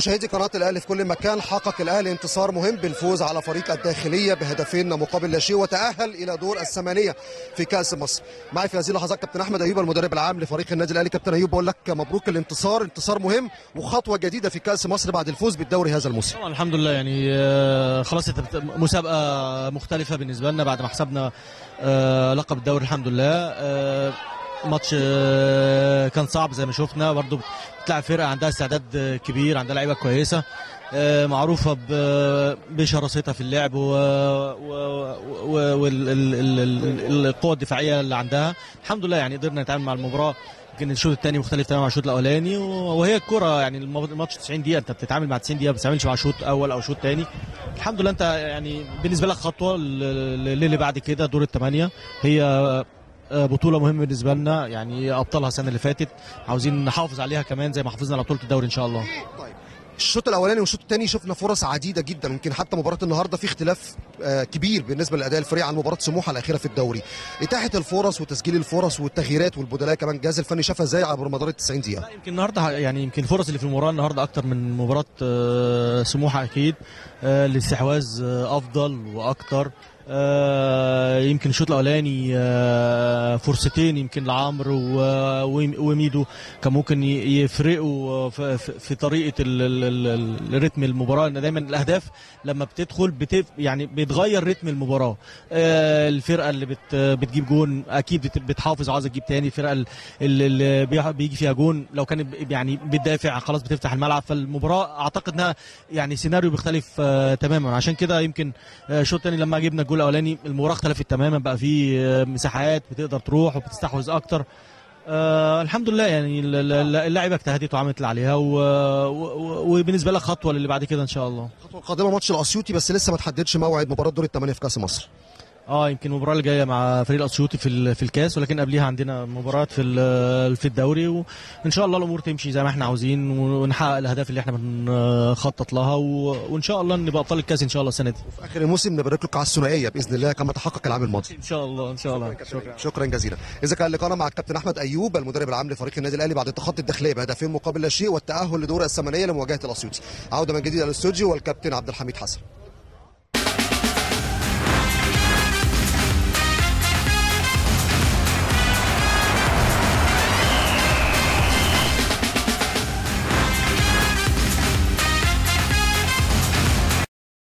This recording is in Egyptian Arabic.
مشاهدي قناة الأهلي في كل مكان حقق الأهلي انتصار مهم بالفوز على فريق الداخلية بهدفين مقابل لا شيء وتأهل إلى دور الثمانية في كأس مصر. معي في هذه اللحظات كابتن أحمد أيوب المدرب العام لفريق النادي الأهلي كابتن أيوب بقول لك مبروك الانتصار انتصار مهم وخطوة جديدة في كأس مصر بعد الفوز بالدوري هذا الموسم. طبعا الحمد لله يعني آه، خلاص انت بت- مسابقه مختلفه بالنسبه لنا بعد ما حسبنا آه، لقب الدوري الحمد لله آه، ماتش آه، كان صعب زي ما شفنا برضو بتلعب فرقه عندها استعداد آه، كبير عندها لعيبه كويسه آه، معروفه ب- بشراستها في اللعب والقوه الدفاعيه اللي عندها الحمد لله يعني قدرنا نتعامل مع المباراه يمكن الشوط الثاني مختلف تماما عن الشوط الاولاني وهي الكره يعني المو- الماتش 90 دقيقه انت بتتعامل مع 90 دقيقه ما بتتعاملش مع شوط اول او شوط ثاني الحمد لله انت يعني بالنسبه لك خطوه ل- للي بعد كده دور الثمانيه هي آه، بطوله مهمه بالنسبه لنا يعني ابطالها السنه اللي فاتت عاوزين نحافظ عليها كمان زي ما حافظنا على بطوله الدوري ان شاء الله طيب الشوط الاولاني والشوط الثاني شفنا فرص عديده جدا يمكن حتى مباراه النهارده في اختلاف آه، كبير بالنسبه لاداء الفريق عن مباراه سموحه الاخيره في الدوري اتاحه الفرص وتسجيل الفرص والتغييرات والبدلاء كمان الجهاز الفني شافها ازاي على مدار ال 90 دقيقه لا يمكن النهارده يعني يمكن الفرص اللي في المباراه النهارده اكتر من مباراه آه، سموحه اكيد آه، الاستحواذ آه، افضل واكتر آه، يمكن الشوط الاولاني آه، فرصتين يمكن لعمرو و- وم- وميدو كان ممكن ي- يفرقوا في, في- في طريقه ال- ال- ال- ال- رتم المباراه ان دايما الاهداف لما بتدخل بتف يعني بتغير رتم المباراه آه، الفرقه اللي بت بتجيب جون اكيد بت- بتحافظ وعايزه تجيب تاني الفرقه ال- اللي اللي بيح- بيجي فيها جون لو كانت ب- يعني بتدافع خلاص بتفتح الملعب فالمباراه اعتقد انها يعني سيناريو بيختلف آه، تماما عشان كده يمكن آه، الشوط الثاني لما جبنا الجول الاولاني المباراه اختلفت تماما بقى في آه، مساحات بتقدر تروح وبتستحوذ اكتر آه الحمد لله يعني ال- ال- اللاعيبه اجتهدت وعملت اللي عليها و- و- وبالنسبه لك خطوه للي بعد كده ان شاء الله الخطوه القادمه ماتش الاسيوطي بس لسه ما تحددش موعد مباراه دور الثمانيه في كاس مصر اه يمكن المباراه اللي جايه مع فريق الاسيوطي في ال- في الكاس ولكن قبليها عندنا مباراه في ال- في الدوري وان شاء الله الامور تمشي زي ما احنا عاوزين ونحقق الاهداف اللي احنا بنخطط لها و- وان شاء الله نبقى ابطال الكاس ان شاء الله السنه دي في اخر الموسم نبارك لكم على الثنائيه باذن الله كما تحقق العام الماضي ان شاء الله ان شاء الله شكرا شكرا جزيلا اذا كان لقاءنا مع الكابتن احمد ايوب المدرب العام لفريق النادي الاهلي بعد التخطي الداخليه بهدفين مقابل لا شيء والتاهل لدور الثمانيه لمواجهه الاسيوطي عوده من جديد الاستوديو والكابتن عبد الحميد حسن